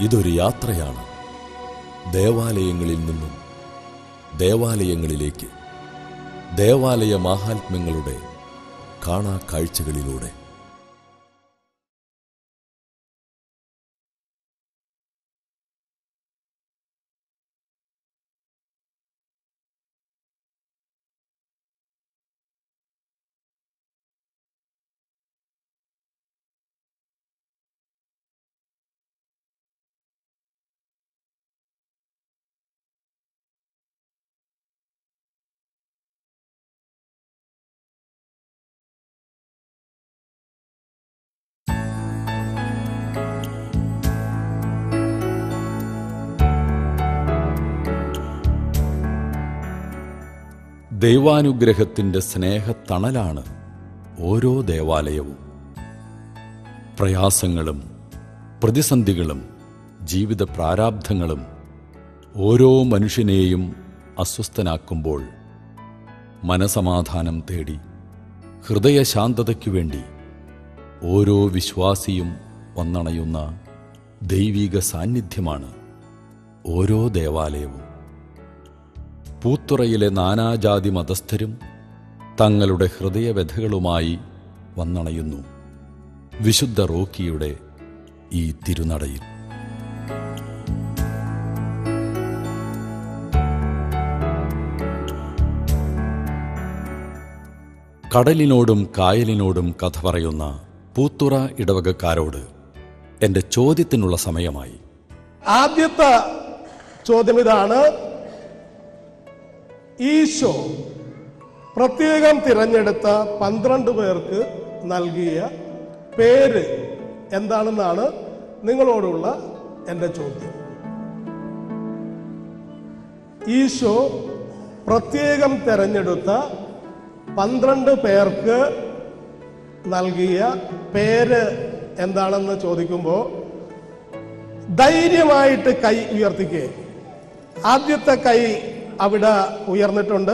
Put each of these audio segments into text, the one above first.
ഇതൊരു യാത്രയാണ് ദേവാലയങ്ങളിൽ നിന്നും ദേവാലയങ്ങളിലേക്ക് ദേവാലയ മാഹാത്മ്യങ്ങളുടെ കാണാ കാഴ്ചകളിലൂടെ ദൈവാനുഗ്രഹത്തിൻ്റെ സ്നേഹത്തണലാണ് ഓരോ ദേവാലയവും പ്രയാസങ്ങളും പ്രതിസന്ധികളും ജീവിത പ്രാരാബ്ധങ്ങളും ഓരോ മനുഷ്യനെയും അസ്വസ്ഥനാക്കുമ്പോൾ മനസമാധാനം തേടി ഹൃദയശാന്തതയ്ക്കു വേണ്ടി ഓരോ വിശ്വാസിയും വന്നണയുന്ന ദൈവിക സാന്നിധ്യമാണ് ഓരോ ദേവാലയവും പൂത്തുറയിലെ നാനാജാതി മതസ്ഥരും തങ്ങളുടെ ഹൃദയവ്യഥകളുമായി വന്നണയുന്നു വിശുദ്ധ റോക്കിയുടെ ഈ തിരുനടയിൽ കടലിനോടും കായലിനോടും കഥ പറയുന്ന പൂത്തുറ ഇടവകക്കാരോട് എൻ്റെ ചോദ്യത്തിനുള്ള സമയമായി ആദ്യത്തെ ചോദ്യം ഇതാണ് ഈശോ പ്രത്യേകം തിരഞ്ഞെടുത്ത പന്ത്രണ്ട് പേർക്ക് നൽകിയ പേര് എന്താണെന്നാണ് നിങ്ങളോടുള്ള എൻ്റെ ചോദ്യം ഈശോ പ്രത്യേകം തിരഞ്ഞെടുത്ത പന്ത്രണ്ട് പേർക്ക് നൽകിയ പേര് എന്താണെന്ന് ചോദിക്കുമ്പോൾ ധൈര്യമായിട്ട് കൈ ഉയർത്തിക്കേ ആദ്യത്തെ കൈ അവിടെ ഉയർന്നിട്ടുണ്ട്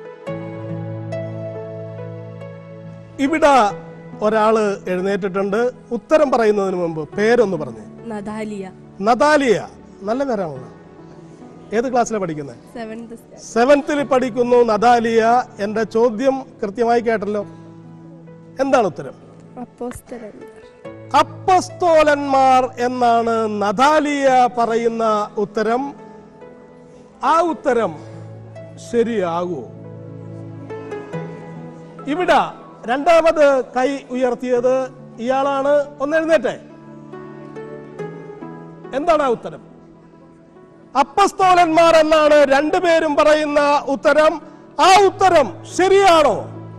ഇവിടെ ഒരാള് എഴുന്നേറ്റിട്ടുണ്ട് ഉത്തരം പറയുന്നതിന് മുമ്പ് പേരൊന്ന് പറഞ്ഞു നദാലിയ നദാലിയ നല്ല പേരാണല്ലോ ഏത് ക്ലാസ്സിലാണ് പഠിക്കുന്നത് സെവൻത് സെവൻത്തിൽ പഠിക്കുന്നു നദാലിയ എന്റെ ചോദ്യം കൃത്യമായി കേട്ടല്ലോ എന്താണ് ഉത്തരം അപ്പോസ്തലന്മാർ അപ്പസ്തോലന്മാർ എന്നാണ് നദാലിയ പറയുന്ന ഉത്തരം ആ ഉത്തരം ശരിയാകുമോ ഇവിടെ രണ്ടാമത് കൈ ഉയർത്തിയത് ഇയാളാണ് ഒന്ന് എഴുന്നേറ്റെ എന്താണ് ആ ഉത്തരം അപ്പസ്തോലന്മാർ എന്നാണ് രണ്ടുപേരും പറയുന്ന ഉത്തരം ആ ഉത്തരം ശരിയാണോ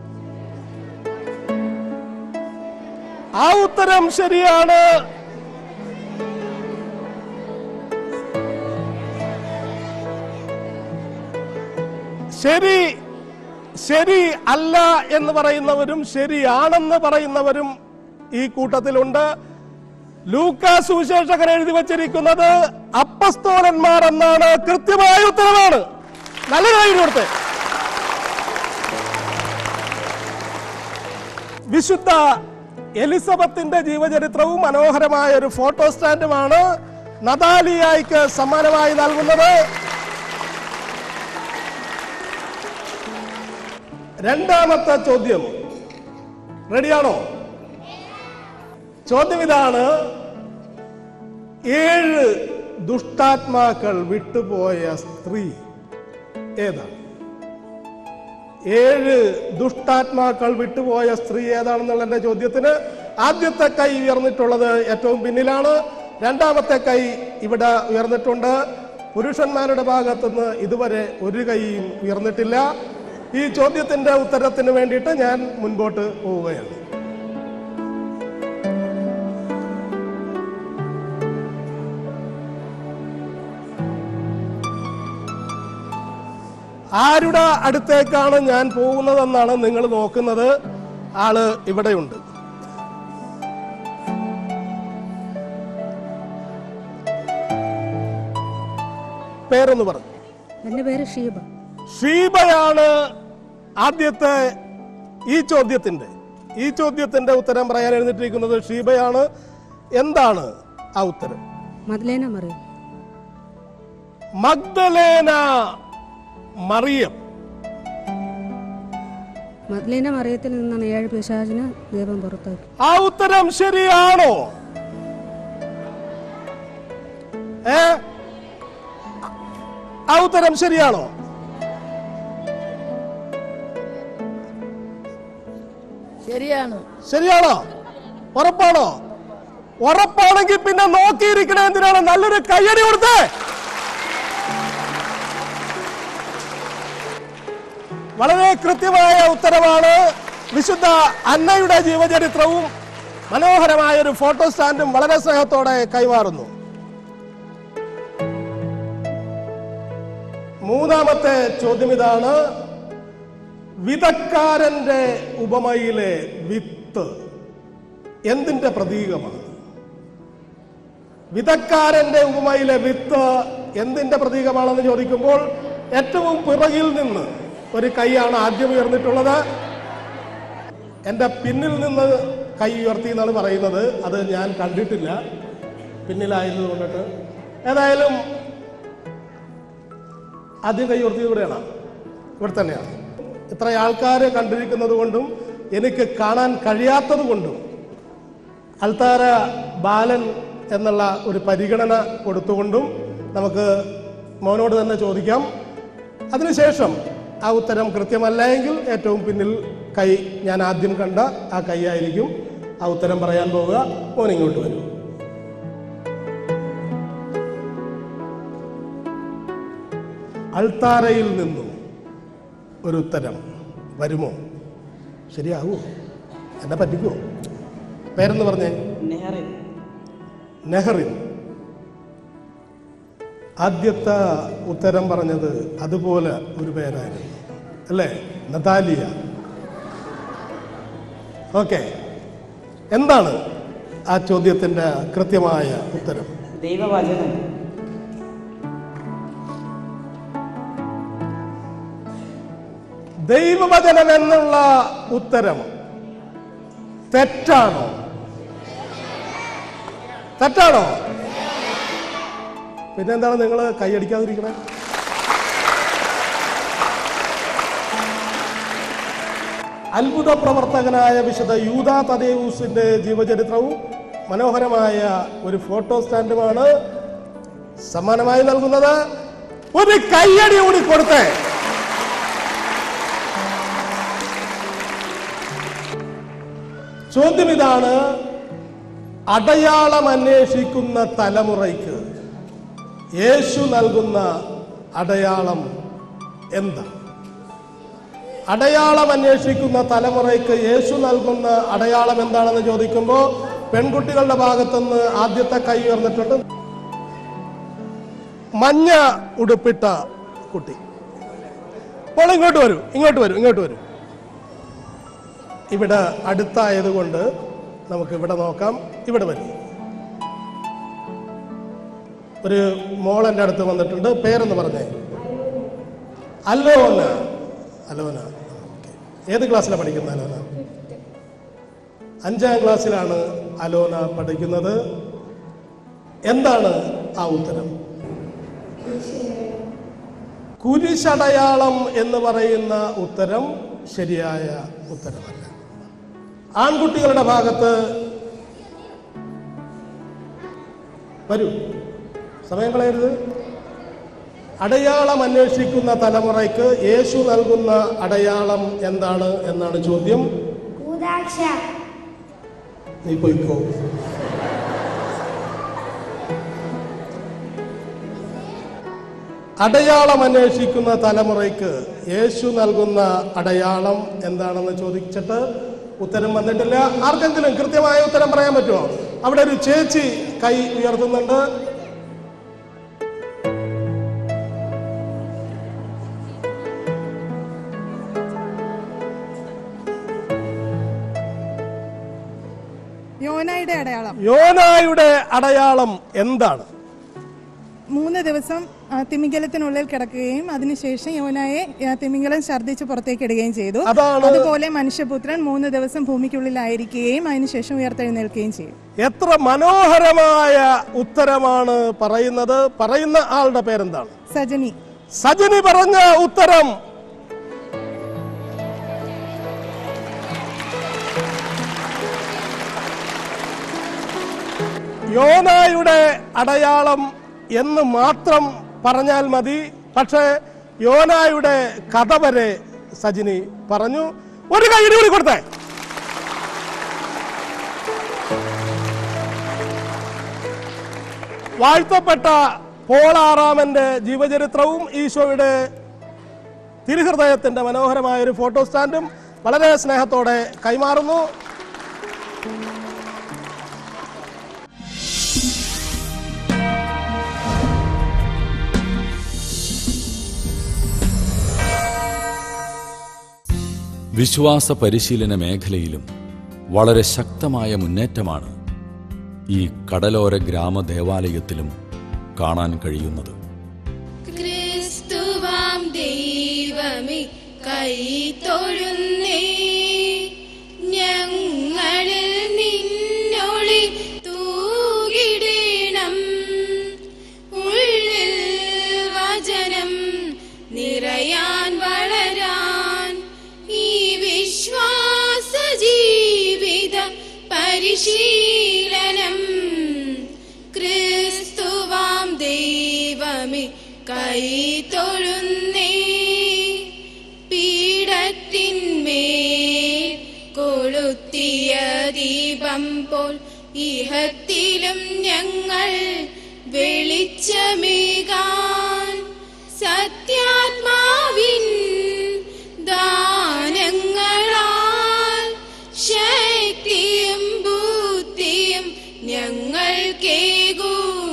ആ ഉത്തരം ശരിയാണ് ശരി ശരി അല്ല എന്ന് പറയുന്നവരും ശരിയാണെന്ന് പറയുന്നവരും ഈ കൂട്ടത്തിലുണ്ട് ലൂക്കാ സുവിശേഷകൻ എഴുതി വച്ചിരിക്കുന്നത് അപ്പസ്തോലന്മാർ എന്നാണ് കൃത്യമായ ഉത്തരവാണ് നല്ല കാര്യം കൊടുത്തേ വിശുദ്ധ എലിസബത്തിന്റെ ജീവചരിത്രവും മനോഹരമായ ഒരു ഫോട്ടോ സ്റ്റാൻഡുമാണ് നദാലിയായിക്ക് സമ്മാനമായി നൽകുന്നത് രണ്ടാമത്തെ ചോദ്യം റെഡിയാണോ ചോദ്യം ഇതാണ് ഏഴ് ദുഷ്ടാത്മാക്കൾ വിട്ടുപോയ സ്ത്രീ ഏതാണ് ഏഴ് ദുഷ്ടാത്മാക്കൾ വിട്ടുപോയ സ്ത്രീ ഏതാണെന്നുള്ള എന്റെ ചോദ്യത്തിന് ആദ്യത്തെ കൈ ഉയർന്നിട്ടുള്ളത് ഏറ്റവും പിന്നിലാണ് രണ്ടാമത്തെ കൈ ഇവിടെ ഉയർന്നിട്ടുണ്ട് പുരുഷന്മാരുടെ ഭാഗത്തുനിന്ന് ഇതുവരെ ഒരു കൈയും ഉയർന്നിട്ടില്ല ഈ ചോദ്യത്തിന്റെ ഉത്തരത്തിന് വേണ്ടിയിട്ട് ഞാൻ മുൻപോട്ട് പോവുകയാണ് ആരുടെ അടുത്തേക്കാണ് ഞാൻ പോകുന്നതെന്നാണ് നിങ്ങൾ നോക്കുന്നത് ആള് ഇവിടെയുണ്ട് പേരൊന്ന് പറഞ്ഞു എൻ്റെ പേര് ഷീബ ഷീബയാണ് ആദ്യത്തെ ഈ ചോദ്യത്തിന്റെ ഈ ചോദ്യത്തിന്റെ ഉത്തരം പറയാൻ എഴുന്നിട്ടിരിക്കുന്നത് ഷീബയാണ് എന്താണ് ആ ഉത്തരം മദ്ലേന മറിയം മഗ്ദലേന മറിയം മദ്ലേന മറിയത്തിൽ നിന്നാണ് ഏഴ് പിശാചിനെ ദൈവം പുറത്താക്കി ആ ഉത്തരം ശരിയാണോ ഏ ആ ഉത്തരം ശരിയാണോ ശരിയാണ് ശരിയാണോ ഉറപ്പാണോ ഉറപ്പാണെങ്കിൽ പിന്നെ നോക്കിയിരിക്കണ എന്തിനാണ് നല്ലൊരു കയ്യടി കൊടുത്തേ വളരെ കൃത്യമായ ഉത്തരവാണ് വിശുദ്ധ അന്നയുടെ ജീവചരിത്രവും മനോഹരമായ ഒരു ഫോട്ടോ സ്റ്റാൻഡും വളരെ സ്നേഹത്തോടെ കൈമാറുന്നു മൂന്നാമത്തെ ചോദ്യം ഇതാണ് വിതക്കാരന്റെ ഉപമയിലെ വിത്ത് എന്തിന്റെ പ്രതീകമാണ് വിതക്കാരന്റെ ഉപമയിലെ വിത്ത് എന്തിന്റെ പ്രതീകമാണെന്ന് ചോദിക്കുമ്പോൾ ഏറ്റവും പിറകിൽ നിന്ന് ഒരു കൈയാണ് ആദ്യം ഉയർന്നിട്ടുള്ളത് എൻ്റെ പിന്നിൽ നിന്ന് കൈ ഉയർത്തി എന്നാണ് പറയുന്നത് അത് ഞാൻ കണ്ടിട്ടില്ല പിന്നിലായത് കൊണ്ടിട്ട് ഏതായാലും ആദ്യം കൈ ഉയർത്തിയത് ഇവിടെയാണ് ഇവിടെ തന്നെയാണ് ഇത്ര ആൾക്കാരെ കണ്ടിരിക്കുന്നത് കൊണ്ടും എനിക്ക് കാണാൻ കഴിയാത്തത് കൊണ്ടും അൽത്താര ബാലൻ എന്നുള്ള ഒരു പരിഗണന കൊടുത്തുകൊണ്ടും നമുക്ക് മോനോട് തന്നെ ചോദിക്കാം അതിനുശേഷം ആ ഉത്തരം കൃത്യമല്ല എങ്കിൽ ഏറ്റവും പിന്നിൽ കൈ ഞാൻ ആദ്യം കണ്ട ആ കൈ ആയിരിക്കും ആ ഉത്തരം പറയാൻ പോവുക മോൻ ഇങ്ങോട്ട് വരൂ അൾത്താരയിൽ നിന്നും ഒരു ഉത്തരം വരുമോ ശരിയാകുമോ എന്നെ പറ്റിക്കുമോ പേരെന്ന് പറഞ്ഞേ നെഹറിൻ ആദ്യത്തെ ഉത്തരം പറഞ്ഞത് അതുപോലെ ഒരു പേരായിരുന്നു അല്ലേ നതാലിയ ഓക്കെ എന്താണ് ആ ചോദ്യത്തിന്റെ കൃത്യമായ ഉത്തരം ദൈവവചനം ദൈവവചനം എന്നുള്ള ഉത്തരം തെറ്റാണോ തെറ്റാണോ പിന്നെന്താണ് നിങ്ങൾ കൈയടിക്കാതിരിക്കണേ അത്ഭുത പ്രവർത്തകനായ വിശുദ്ധ യൂത തദേവൂസിന്റെ ജീവചരിത്രവും മനോഹരമായ ഒരു ഫോട്ടോ സ്റ്റാൻഡുമാണ് സമ്മാനമായി നൽകുന്നത് ഒരു കയ്യടി കൂടി കൊടുത്തേ ചോദ്യം ഇതാണ് അടയാളം അന്വേഷിക്കുന്ന തലമുറയ്ക്ക് യേശു നൽകുന്ന അടയാളം എന്താ അടയാളം അന്വേഷിക്കുന്ന തലമുറയ്ക്ക് യേശു നൽകുന്ന അടയാളം എന്താണെന്ന് ചോദിക്കുമ്പോൾ പെൺകുട്ടികളുടെ ഭാഗത്തുനിന്ന് ആദ്യത്തെ കൈ ഉയർന്നിട്ടുണ്ട് മഞ്ഞ ഉടുപ്പിട്ട കുട്ടി അപ്പോൾ ഇങ്ങോട്ട് വരൂ ഇങ്ങോട്ട് വരൂ ഇങ്ങോട്ട് വരൂ ഇവിടെ അടുത്തായതുകൊണ്ട് നമുക്ക് ഇവിടെ നോക്കാം ഇവിടെ വരും ഒരു മോൾ എൻ്റെ അടുത്ത് വന്നിട്ടുണ്ട് പേരെന്ന് പറഞ്ഞേ അലോന അലോന ഓക്കേ. ഏത് ക്ലാസ്സിലാണ് പഠിക്കുന്നത് അലോന അഞ്ചാം ക്ലാസ്സിലാണ് അലോന പഠിക്കുന്നത് എന്താണ് ആ ഉത്തരം കുരിശടയാളം എന്ന് പറയുന്ന ഉത്തരം ശരിയായ ഉത്തരമല്ല ആൺകുട്ടികളുടെ ഭാഗത്ത് വരൂ സമയം കളയരുത് അടയാളം അന്വേഷിക്കുന്ന തലമുറയ്ക്ക് യേശു നൽകുന്ന അടയാളം എന്താണ് എന്നാണ് ചോദ്യം കൂതാക്ഷ നീ പോയിക്കോ അടയാളം അന്വേഷിക്കുന്ന തലമുറയ്ക്ക് യേശു നൽകുന്ന അടയാളം എന്താണെന്ന് ചോദിച്ചിട്ട് ഉത്തരം വന്നിട്ടില്ല ആർക്കെങ്കിലും കൃത്യമായ ഉത്തരം പറയാൻ പറ്റുമോ അവിടെ ഒരു ചേച്ചി കൈ ഉയർത്തുന്നുണ്ട് യോനയുടെ അടയാളം യോനായുടെ അടയാളം എന്താണ് മൂന്ന് ദിവസം ആ, തിമിംഗലത്തിനുള്ളിൽ കിടക്കുകയും അതിനുശേഷം യോനായെ ആ, തിമിംഗലം ഛർദ്ദിച്ച് പുറത്തേക്ക് ഇടുകയും ചെയ്തു അതാണ് അതുപോലെ മനുഷ്യപുത്രൻ മൂന്ന് ദിവസം ഭൂമിക്കുള്ളിലായിരിക്കുകയും അതിനുശേഷം ഉയർത്തെഴുന്നേൽക്കുകയും ചെയ്യും എത്ര മനോഹരമായ ഉത്തരമാണ് പറയുന്നത് പറയുന്ന ആളുടെ പേരെന്താണ് സജനി സജനി പറഞ്ഞ ഉത്തരം യോനായുടെ അടയാളം എന്ന് മാത്രം പറഞ്ഞാൽ മതി പക്ഷേ യോനായുടെ കഥ വരെ സജിനി പറഞ്ഞു ഒരു കൈ കൂടി കൊടുത്തേ വാഴ്ത്തപ്പെട്ട പോളാറാമന്റെ ജീവചരിത്രവും ഈശോയുടെ തിരുഹൃദയത്തിന്റെ മനോഹരമായ ഒരു ഫോട്ടോ സ്റ്റാൻഡും വളരെ സ്നേഹത്തോടെ കൈമാറുന്നു വിശ്വാസ പരിശീലന മേഖലയിലും വളരെ ശക്തമായ മുന്നേറ്റമാണ് ഈ കടലോര ഗ്രാമദേവാലയത്തിലും കാണാൻ കഴിയുന്നത് ക്രിസ്തുവാം ദൈവമേ കൈ തൊഴുന്നേ ഞങ്ങളിൽ നിന്നൊളി തൂകിടണം ഉള്ളിൽ വചനം നിറയാൻ വളരാൻ ഈ വിശ്വാസ ജീവിത പരിശീലനം ക്രിസ്തുവാം ദൈവമേ കൈ തൊഴുന്നേ പീഠത്തിന്മേൽ കൊളുത്തിയ ദീപം പോൽ ഇഹത്തിലും ഞങ്ങൾ വെളിച്ചമേകാൻ സത്യാത്മാവിൻ ദാനങ്ങളാൽ ശക്തിയും ബുദ്ധിയും ഞങ്ങൾ കേകൂ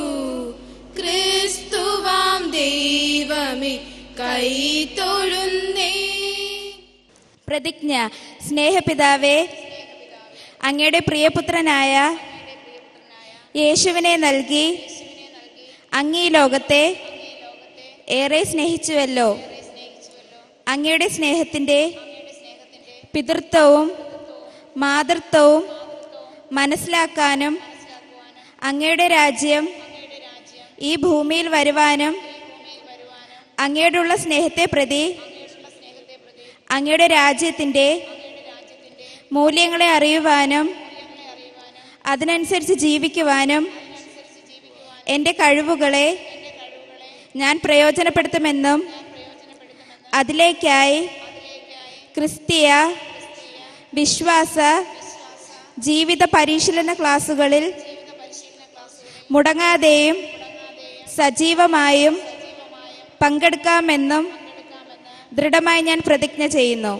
ക്രിസ്തുവാം ദൈവമേ കൈ തൊഴുന്നേ പ്രതിജ്ഞ സ്നേഹപിതാവേ അങ്ങയുടെ പ്രിയപുത്രനായ യേശുവിനെ നൽകി അങ്ങീ ലോകത്തെ ഏറെ സ്നേഹിച്ചുവല്ലോ അങ്ങയുടെ സ്നേഹത്തിൻ്റെ പിതൃത്വവും മാതൃത്വവും മനസ്സിലാക്കാനും അങ്ങയുടെ രാജ്യം ഈ ഭൂമിയിൽ വരുവാനും അങ്ങയോടുള്ള സ്നേഹത്തെ പ്രതി അങ്ങയുടെ രാജ്യത്തിൻ്റെ മൂല്യങ്ങളെ അറിയുവാനും അതിനനുസരിച്ച് ജീവിക്കുവാനും എൻ്റെ കഴിവുകളെ ഞാൻ പ്രയോജനപ്പെടുത്തുമെന്നും അതിലേക്കായി ക്രിസ്തീയ വിശ്വാസ ജീവിത പരിശീലന ക്ലാസുകളിൽ മുടങ്ങാതെയും സജീവമായും പങ്കെടുക്കാമെന്നും ദൃഢമായി ഞാൻ പ്രതിജ്ഞ ചെയ്യുന്നു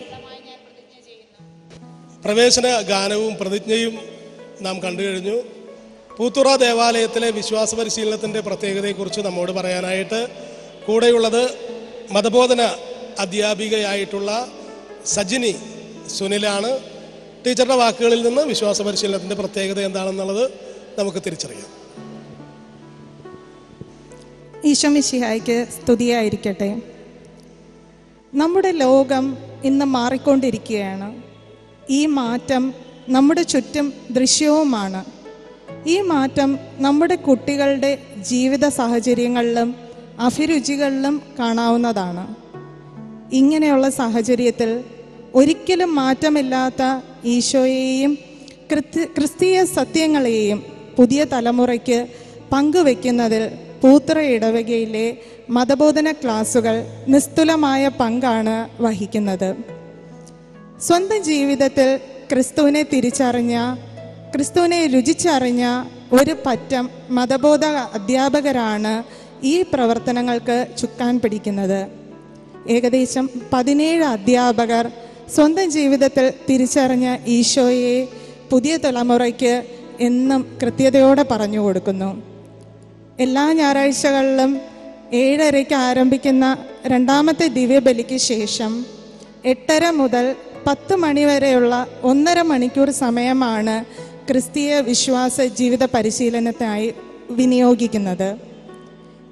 പ്രവേശന ഗാനവും പ്രതിജ്ഞയും നാം കണ്ടു കഴിഞ്ഞു പൂത്തുറ ദേവാലയത്തിലെ വിശ്വാസ പരിശീലനത്തിൻ്റെ പ്രത്യേകതയെക്കുറിച്ച് നമ്മോട് പറയാനായിട്ട് കൂടെയുള്ളത് മതബോധന അധ്യാപികയായിട്ടുള്ള സജിനി സുനിലാണ് ടീച്ചറുടെ വാക്കുകളിൽ നിന്ന് വിശ്വാസ പരിശീലനത്തിൻ്റെ പ്രത്യേകത എന്താണെന്നുള്ളത് നമുക്ക് തിരിച്ചറിയാം ഈശോമിശിഹായ്ക്ക് സ്തുതിയായിരിക്കട്ടെ നമ്മുടെ ലോകം ഇന്ന് മാറിക്കൊണ്ടിരിക്കുകയാണ് ഈ മാറ്റം നമ്മുടെ ചുറ്റും ദൃശ്യവുമാണ് ഈ മാറ്റം നമ്മുടെ കുട്ടികളുടെ ജീവിത സാഹചര്യങ്ങളിലും അഭിരുചികളിലും കാണാവുന്നതാണ് ഇങ്ങനെയുള്ള സാഹചര്യത്തിൽ ഒരിക്കലും മാറ്റമില്ലാത്ത ഈശോയെയും ക്രിസ്തി- ക്രിസ്തീയ സത്യങ്ങളെയും പുതിയ തലമുറയ്ക്ക് പങ്കുവെക്കുന്നതിൽ പൂത്തറ ഇടവകയിലെ മതബോധന ക്ലാസുകൾ നിസ്തുലമായ പങ്കാണ് വഹിക്കുന്നത് സ്വന്തം ജീവിതത്തിൽ ക്രിസ്തുവിനെ തിരിച്ചറിഞ്ഞ ക്രിസ്തുവിനെ രുചിച്ചറിഞ്ഞ ഒരു പറ്റം മതബോധ അധ്യാപകരാണ് ഈ പ്രവർത്തനങ്ങൾക്ക് ചുക്കാൻ പിടിക്കുന്നത് ഏകദേശം പതിനേഴ് അധ്യാപകർ സ്വന്തം ജീവിതത്തിൽ തിരിച്ചറിഞ്ഞ ഈശോയെ പുതിയ തലമുറയ്ക്ക് എന്നും കൃത്യതയോടെ പറഞ്ഞു കൊടുക്കുന്നു എല്ലാ ഞായറാഴ്ചകളിലും ഏഴരയ്ക്ക് ആരംഭിക്കുന്ന രണ്ടാമത്തെ ദിവ്യബലിക്ക് ശേഷം എട്ടര മുതൽ പത്ത് മണിവരെയുള്ള ഒന്നര മണിക്കൂർ സമയമാണ് ക്രിസ്തീയ വിശ്വാസ ജീവിത പരിശീലനത്തിനായി വിനിയോഗിക്കുന്നത്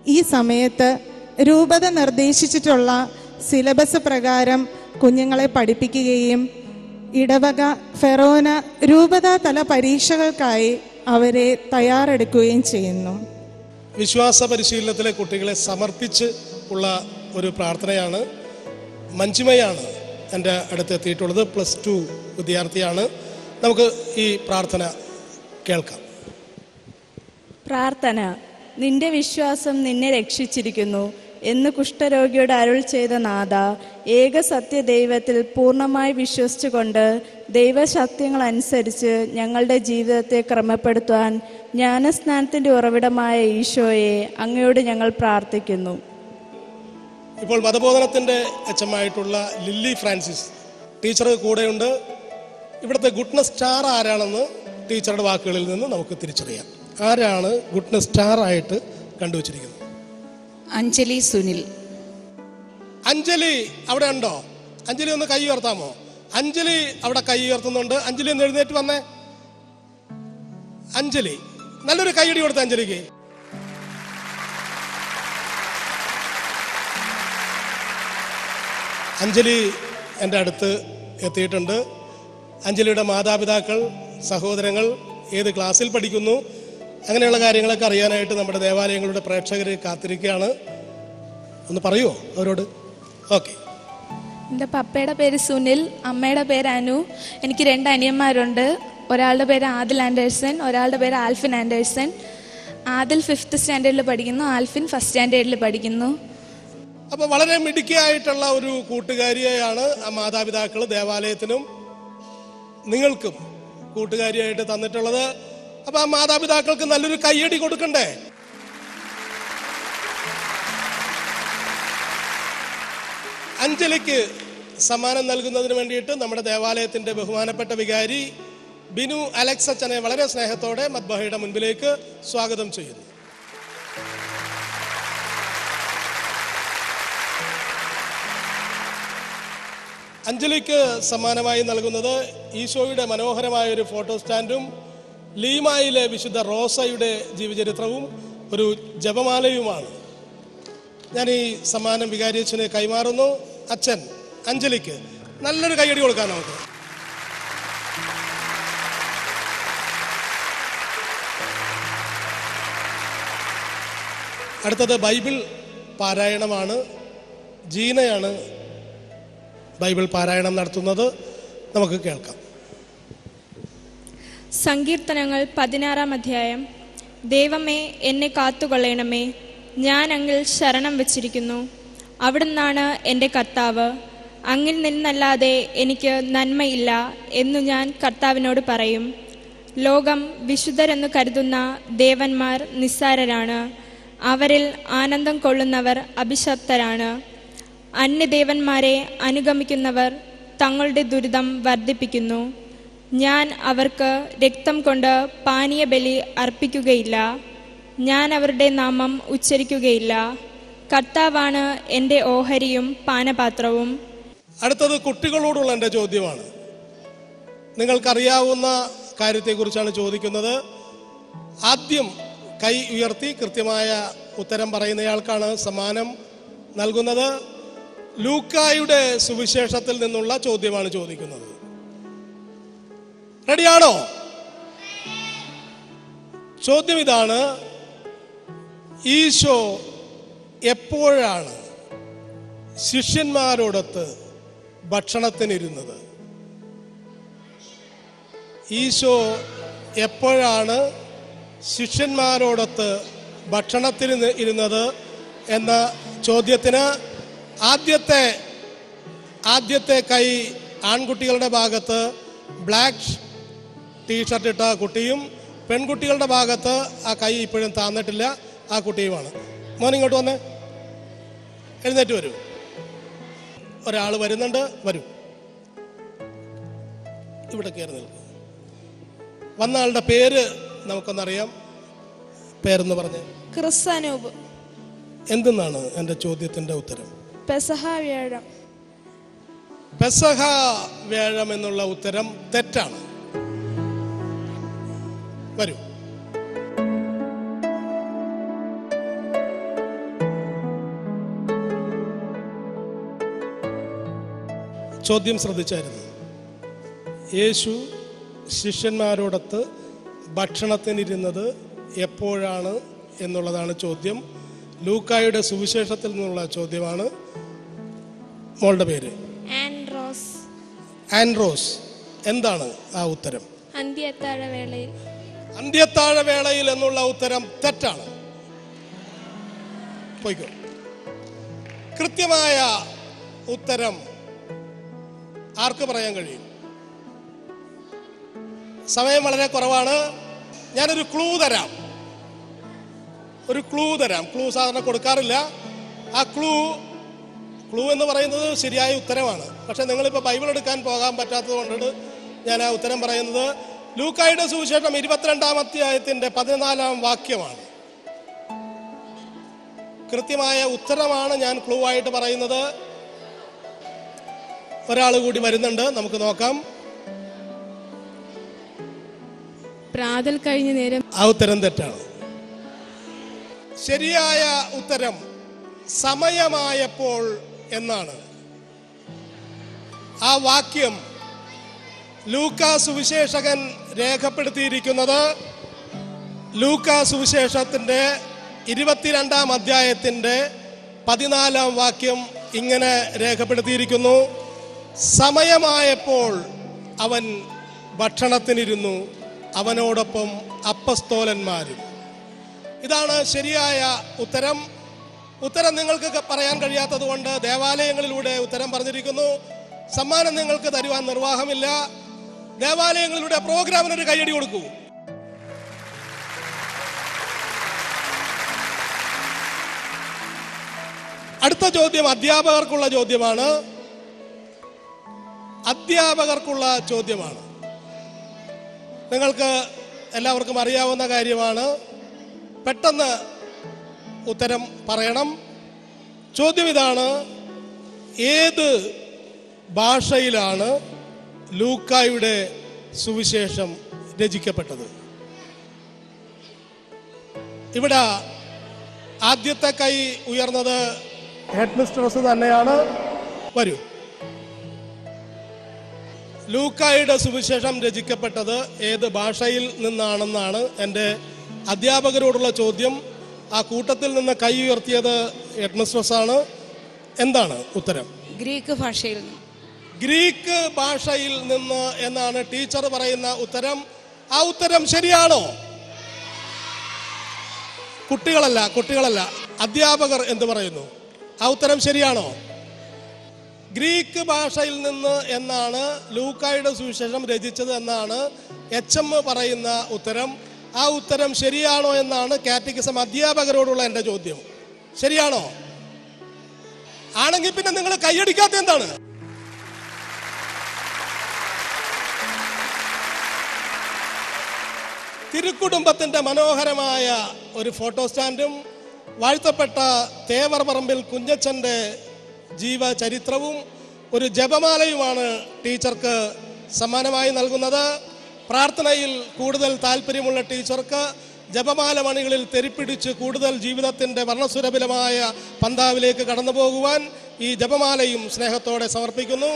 ഈ സമയത്ത് രൂപത നിർദ്ദേശിച്ചിട്ടുള്ള സിലബസ് പ്രകാരം കുഞ്ഞുങ്ങളെ പഠിപ്പിക്കുകയും ഇടവക ഫെറോന രൂപത തല പരീക്ഷകൾക്കായി അവരെ തയ്യാറെടുക്കുകയും ചെയ്യുന്നു വിശ്വാസ പരിശീലനത്തിലെ കുട്ടികളെ സമർപ്പിച്ച് ഉള്ള ഒരു പ്രാർത്ഥനയാണ് മഞ്ജുമയാണ് എൻ്റെ അടുത്ത് എത്തിയിട്ടുള്ളത് പ്ലസ് ടു വിദ്യാർത്ഥിയാണ് നമുക്ക് ഈ പ്രാർത്ഥന കേൾക്കാം പ്രാർത്ഥന നിന്റെ വിശ്വാസം നിന്നെ രക്ഷിച്ചിരിക്കുന്നു എന്ന് കുഷ്ഠരോഗിയോട് അരുൾ ചെയ്ത നാഥ ഏക സത്യ ദൈവത്തിൽ പൂർണ്ണമായി വിശ്വസിച്ചുകൊണ്ട് ദൈവശക്തികൾ അനുസരിച്ച് ഞങ്ങളുടെ ജീവിതത്തെ ക്രമപ്പെടുത്തുവാൻ ജ്ഞാനസ്നാനത്തിൻ്റെ ഉറവിടമായ ഈശോയെ അങ്ങയോട് ഞങ്ങൾ പ്രാർത്ഥിക്കുന്നു ഇപ്പോൾ മതബോധനത്തിൻ്റെ എച്ചമായിട്ടുള്ള ലില്ലി ഫ്രാൻസിസ് ടീച്ചർ കൂടെയുണ്ട് ഇവിടുത്തെ ഗുഡ്നസ് സ്റ്റാർ ആരാണെന്ന് ടീച്ചറുടെ വാക്കുകളിൽ നിന്ന് നമുക്ക് തിരിച്ചറിയാം ആരാണ് ഗുഡ്നസ് സ്റ്റാർ ആയിട്ട് കണ്ടുവച്ചിരിക്കുന്നത് അഞ്ജലി സുനിൽ അഞ്ജലി അവിടെ ഉണ്ടോ അഞ്ജലി ഒന്ന് കൈ ഉയർത്താമോ അഞ്ജലി അവിടെ കൈ ഉയർത്തുന്നുണ്ട് അഞ്ജലി ഒന്ന് എഴുന്നേറ്റ് വന്നേ അഞ്ജലി നല്ലൊരു കൈയടി കൊടുത്ത അഞ്ജലിക്ക് അഞ്ജലി എൻ്റെ അടുത്ത് എത്തിയിട്ടുണ്ട് അഞ്ജലിയുടെ മാതാപിതാക്കൾ സഹോദരങ്ങൾ ഏത് ക്ലാസ്സിൽ പഠിക്കുന്നു അങ്ങനെയുള്ള കാര്യങ്ങളൊക്കെ അറിയാനായിട്ട് നമ്മുടെ ദേവാലയങ്ങളുടെ പ്രേക്ഷകർ കാത്തിരിക്കുകയാണ് ഒന്ന് പറയുമോ അവരോട് ഓക്കെ എൻ്റെ പപ്പയുടെ പേര് സുനിൽ അമ്മയുടെ പേര് അനു എനിക്ക് രണ്ട് അനിയന്മാരുണ്ട് ഒരാളുടെ പേര് ആദിൽ ആൻഡേഴ്സൺ ഒരാളുടെ പേര് ആൽഫിൻ ആൻഡേഴ്സൺ ആദിൽ ഫിഫ്ത്ത് സ്റ്റാൻഡേർഡിൽ പഠിക്കുന്നു ആൽഫിൻ ഫസ്റ്റ് സ്റ്റാൻഡേർഡിൽ പഠിക്കുന്നു അപ്പൊ വളരെ മിടുക്കിയായിട്ടുള്ള ഒരു കൂട്ടുകാരിയെയാണ് ആ മാതാപിതാക്കൾ ദേവാലയത്തിനും നിങ്ങൾക്കും കൂട്ടുകാരിയായിട്ട് തന്നിട്ടുള്ളത് അപ്പൊ ആ മാതാപിതാക്കൾക്ക് നല്ലൊരു കയ്യടി കൊടുക്കണ്ടേ അഞ്ജലിക്ക് സമ്മാനം നൽകുന്നതിന് വേണ്ടിയിട്ട് നമ്മുടെ ദേവാലയത്തിന്റെ ബഹുമാനപ്പെട്ട വികാരി ബിനു അലക്സ് അച്ഛനെ വളരെ സ്നേഹത്തോടെ മദ്ബഹയുടെ മുൻപിലേക്ക് സ്വാഗതം ചെയ്യുന്നു അഞ്ജലിക്ക് സമ്മാനമായി നൽകുന്നത് ഈശോയുടെ മനോഹരമായ ഒരു ഫോട്ടോ സ്റ്റാൻഡും ലീമായിലെ വിശുദ്ധ റോസയുടെ ജീവചരിത്രവും ഒരു ജപമാലയുമാണ് ഞാൻ ഈ സമ്മാനം വികാരി അച്ഛന് കൈമാറുന്നു അച്ഛൻ അഞ്ജലിക്ക് നല്ലൊരു കൈയടി കൊടുക്കാം നമുക്ക് അടുത്തത് ബൈബിൾ പാരായണമാണ് ജീനയാണ് ബൈബിൾ പാരായണം നടത്തുന്നത് നമുക്ക് കേൾക്കാം സങ്കീർത്തനങ്ങൾ പതിനാറാം അധ്യായം ദൈവമേ എന്നെ കാത്തുകൊള്ളണമേ ഞാൻ അങ്ങിൽ ശരണം വച്ചിരിക്കുന്നു അവിടുന്നാണ് എൻ്റെ കർത്താവ് അങ്ങിൽ നിന്നല്ലാതെ എനിക്ക് നന്മയില്ല എന്നു ഞാൻ കർത്താവിനോട് പറയും ലോകം വിശുദ്ധരെന്ന് കരുതുന്ന ദേവന്മാർ നിസ്സാരരാണ് അവരിൽ ആനന്ദം കൊള്ളുന്നവർ അഭിശപ്തരാണ് അന്യദേവന്മാരെ അനുഗമിക്കുന്നവർ തങ്ങളുടെ ദുരിതം വർദ്ധിപ്പിക്കുന്നു ഞാൻ അവർക്ക് രക്തം കൊണ്ട് പാനീയബലി അർപ്പിക്കുകയില്ല ഞാൻ അവരുടെ നാമം ഉച്ചരിക്കുകയില്ല കർത്താവാണ് എൻ്റെ ഓഹരിയും പാനപാത്രവും അടുത്തത് കുട്ടികളോടുള്ള എൻ്റെ ചോദ്യമാണ് നിങ്ങൾക്കറിയാവുന്ന കാര്യത്തെക്കുറിച്ചാണ് ചോദിക്കുന്നത് ആദ്യം കൈ ഉയർത്തി കൃത്യമായ ഉത്തരം പറയുന്നയാൾക്കാണ് സമ്മാനം നൽകുന്നത് ലൂക്കായുടെ സുവിശേഷത്തിൽ നിന്നുള്ള ചോദ്യമാണ് ചോദിക്കുന്നത് റെഡിയാണോ ചോദ്യം ഇതാണ് ഈശോ എപ്പോഴാണ് ശിഷ്യന്മാരോടൊത്ത് ഭക്ഷണത്തിനിരുന്നത് ഈശോ എപ്പോഴാണ് ശിഷ്യന്മാരോടൊത്ത് ഭക്ഷണത്തിന് നി- ഇരുന്നത് എന്ന ചോദ്യത്തിന് ആദ്യത്തെ ആദ്യത്തെ കൈ ആൺകുട്ടികളുടെ ഭാഗത്ത് ബ്ലാക്ക് ടീഷർട്ട് ഇട്ട കുട്ടിയും പെൺകുട്ടികളുടെ ഭാഗത്ത് ആ കൈ ഇപ്പോഴും താന്നിട്ടില്ല ആ കുട്ടിയുമാണ് മോൻ ഇങ്ങോട്ട് വന്നേ എഴുന്നേറ്റ് വരൂ ഒരാൾ വരുന്നുണ്ട് വരൂ ഇവിടെ കയറി നിൽക്കും വന്ന ആളുടെ പേര് നമുക്കൊന്നറിയാം പേരെന്ന് പറഞ്ഞ് ക്രിസ് അനൂപ് എന്തെന്നാണ് എൻ്റെ ചോദ്യത്തിൻ്റെ ഉത്തരം പെസഹ വ്യാഴം പെസഹ വ്യാഴം എന്നുള്ള ഉത്തരം തെറ്റാണ് വരൂ ചോദ്യം ശ്രദ്ധിച്ചായിരുന്നു യേശു ശിഷ്യന്മാരോടൊത്ത് ഭക്ഷണത്തിനിരുന്നത് എപ്പോഴാണ് എന്നുള്ളതാണ് ചോദ്യം ലൂക്കായുടെ സുവിശേഷത്തിൽ നിന്നുള്ള ചോദ്യമാണ് മോളുടെ പേര് ആൻഡ്രോസ് ആൻഡ്രോസ് എന്താണ് ആ ഉത്തരം അന്ത്യത്താഴ വേളയിൽ അന്ത്യത്താഴ വേളയിൽ എന്നുള്ള ഉത്തരം തെറ്റാണ് പോയിക്കോ കൃത്യമായ ഉത്തരം ആർക്ക് പറയാൻ കഴിയും സമയം വളരെ കുറവാണ് ഞാനൊരു ക്ലൂ തരാം ഒരു ക്ലൂ തരാം ക്ലൂ സാധാരണ കൊടുക്കാറില്ല ആ ക്ലൂ ക്ലൂ എന്ന് പറയുന്നത് ശരിയായ ഉത്തരമാണ് പക്ഷെ നിങ്ങളിപ്പോൾ ബൈബിൾ എടുക്കാൻ പോകാൻ പറ്റാത്തത് കൊണ്ടാണ് ഞാൻ ആ ഉത്തരം പറയുന്നത് ലൂക്കായുടെ സുവിശേഷം ഇരുപത്തിരണ്ടാം അധ്യായത്തിന്റെ പതിനാലാം വാക്യമാണ് കൃത്യമായ ഉത്തരമാണ് ഞാൻ ക്ലൂ ആയിട്ട് പറയുന്നത് ഒരാൾ കൂടി വരുന്നുണ്ട് നമുക്ക് നോക്കാം പ്രാതൽ കഴിഞ്ഞ നേരം ആ ഉത്തരം തെറ്റാണ് ശരിയായ ഉത്തരം സമയമായപ്പോൾ എന്നാണ് ആ വാക്യം ലൂക്ക സുവിശേഷകൻ രേഖപ്പെടുത്തിയിരിക്കുന്നത് ലൂക്ക സുവിശേഷത്തിന്റെ ഇരുപത്തിരണ്ടാം അധ്യായത്തിന്റെ പതിനാലാം വാക്യം ഇങ്ങനെ രേഖപ്പെടുത്തിയിരിക്കുന്നു സമയമായപ്പോൾ അവൻ ഭക്ഷണത്തിനിരുന്നു അവനോടൊപ്പം അപ്പസ്തോലന്മാരും ഇതാണ് ശരിയായ ഉത്തരം ഉത്തരം നിങ്ങൾക്ക് പറയാൻ കഴിയാത്തത് കൊണ്ട് ദേവാലയങ്ങളിലൂടെ ഉത്തരം പറഞ്ഞിരിക്കുന്നു സമ്മാനം നിങ്ങൾക്ക് തരുവാൻ നിർവാഹമില്ല ദേവാലയങ്ങളിലൂടെ പ്രോഗ്രാമിനൊരു കൈയടി കൊടുക്കൂ അടുത്ത ചോദ്യം അധ്യാപകർക്കുള്ള ചോദ്യമാണ് അധ്യാപകർക്കുള്ള ചോദ്യമാണ് നിങ്ങൾക്ക് എല്ലാവർക്കും അറിയാവുന്ന കാര്യമാണ് പെട്ടെന്ന് ഉത്തരം പറയണം ചോദ്യം ഇതാണ് ഏത് ഭാഷയിലാണ് ലൂക്കായുടെ സുവിശേഷം രചിക്കപ്പെട്ടത് ഇവിടെ ആദ്യത്തെ കൈ ഉയർന്നത് ഹെഡ് മിസ്ട്രസ് തന്നെയാണ് വരൂ ലൂക്കായുടെ സുവിശേഷം രചിക്കപ്പെട്ടത് ഏത് ഭാഷയിൽ നിന്നാണെന്നാണ് എൻ്റെ അധ്യാപകരോടുള്ള ചോദ്യം ആ കൂട്ടത്തിൽ നിന്ന് കൈ ഉയർത്തിയത് ഹെഡ്മിസ്ട്രസ് ആണ് എന്താണ് ഉത്തരം ഗ്രീക്ക് ഭാഷയിൽ നിന്ന് ഗ്രീക്ക് ഭാഷയിൽ നിന്ന് എന്നാണ് ടീച്ചർ പറയുന്ന ഉത്തരം ആ ഉത്തരം ശരിയാണോ കുട്ടികളല്ല കുട്ടികളല്ല അധ്യാപകർ എന്ത് പറയുന്നു ആ ഉത്തരം ശരിയാണോ ഗ്രീക്ക് ഭാഷയിൽ നിന്ന് എന്നാണ് ലൂക്കായുടെ സുവിശേഷം രചിച്ചത് എന്നാണ് എച്ച് എം പറയുന്ന ഉത്തരം ആ ഉത്തരം ശരിയാണോ എന്നാണ് കാറ്റഗിസം അധ്യാപകരോടുള്ള എൻ്റെ ചോദ്യം ശരിയാണോ ആണെങ്കിൽ പിന്നെ നിങ്ങൾ കൈയടിക്കാത്ത എന്താണ് തിരുക്കുടുംബത്തിന്റെ മനോഹരമായ ഒരു ഫോട്ടോ സ്റ്റാൻഡും വാഴ്ത്തപ്പെട്ട തേവർ പറമ്പിൽ കുഞ്ഞച്ചന്റെ ജീവചരിത്രവും ഒരു ജപമാലയുമാണ് ടീച്ചർക്ക് സമ്മാനമായി നൽകുന്നത് പ്രാർത്ഥനയിൽ കൂടുതൽ താല്പര്യമുള്ള ടീച്ചർക്ക് ജപമാല മണികളിൽ തെരിപ്പിടിച്ച് കൂടുതൽ ജീവിതത്തിന്റെ വർണ്ണസുരഭിലമായ പന്താവിലേക്ക് കടന്നു പോകുവാൻ ഈ ജപമാലയും സ്നേഹത്തോടെ സമർപ്പിക്കുന്നു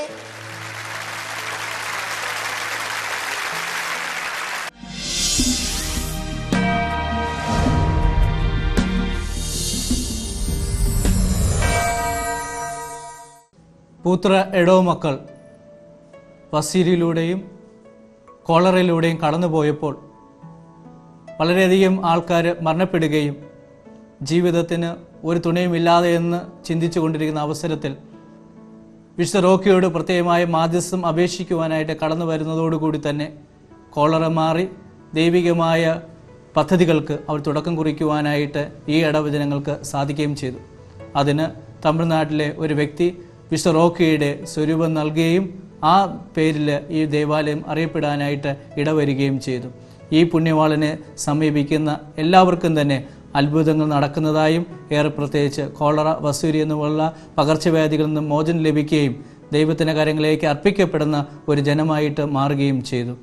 പൂത്ര എടോ മക്കൾ വസീരിയിലൂടെയും കോളറയിലൂടെയും കടന്നുപോയപ്പോൾ വളരെയധികം ആൾക്കാർ മരണപ്പെടുകയും ജീവിതത്തിന് ഒരു തുണയുമില്ലാതെ എന്ന് ചിന്തിച്ചു കൊണ്ടിരിക്കുന്ന അവസരത്തിൽ വിശുദ്ധ റോക്കിയോട് പ്രത്യേകമായ മാധ്യസ്ഥം അപേക്ഷിക്കുവാനായിട്ട് കടന്നു വരുന്നതോടുകൂടി തന്നെ കോളറ മാറി ദൈവികമായ പദ്ധതികൾക്ക് അവർ തുടക്കം കുറിക്കുവാനായിട്ട് ഈ ഇടവചനങ്ങൾക്ക് സാധിക്കുകയും ചെയ്തു അതിന് തമിഴ്നാട്ടിലെ ഒരു വ്യക്തി വിശുദ്ധ റോക്കിയുടെ സ്വരൂപം നൽകുകയും ആ പേരിൽ ഈ ദേവാലയം അറിയപ്പെടാനായിട്ട് ഇടവരികയും ചെയ്തു ഈ പുണ്യവാളനെ സമീപിക്കുന്ന എല്ലാവർക്കും തന്നെ അത്ഭുതങ്ങൾ നടക്കുന്നതായും ഏറെ പ്രത്യേകിച്ച് കോളറ വസൂരി എന്നുള്ള പകർച്ചവ്യാധികളിൽ നിന്ന് മോചനം ലഭിക്കുകയും ദൈവത്തിൻ്റെ കാര്യങ്ങളിലേക്ക് അർപ്പിക്കപ്പെടുന്ന ഒരു ജനമായിട്ട് മാറുകയും ചെയ്തു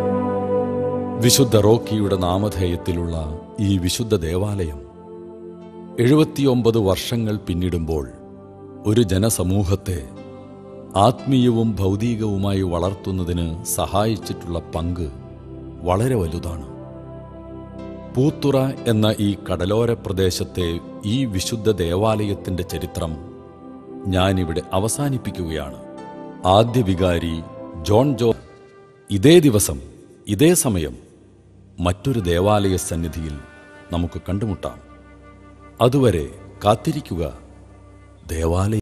വിശുദ്ധ റോക്കിയുടെ നാമധേയത്തിലുള്ള ഈ വിശുദ്ധ ദേവാലയം എഴുപത്തിയൊമ്പത് വർഷങ്ങൾ പിന്നിടുമ്പോൾ ഒരു ജനസമൂഹത്തെ ആത്മീയവും ഭൗതികവുമായി വളർത്തുന്നതിന് സഹായിച്ചിട്ടുള്ള പങ്ക് വളരെ വലുതാണ് പൂത്തുറ എന്ന ഈ കടലോര പ്രദേശത്തെ ഈ വിശുദ്ധ ദേവാലയത്തിന്റെ ചരിത്രം ഞാനിവിടെ അവസാനിപ്പിക്കുകയാണ് ആദ്യ വികാരി ജോൺ ജോ ഇതേ ദിവസം ഇതേ സമയം മറ്റൊരു ദേവാലയ സന്നിധിയിൽ നമുക്ക് കണ്ടുമുട്ടാം അതുവരെ കാത്തിരിക്കുക ദേവാലയ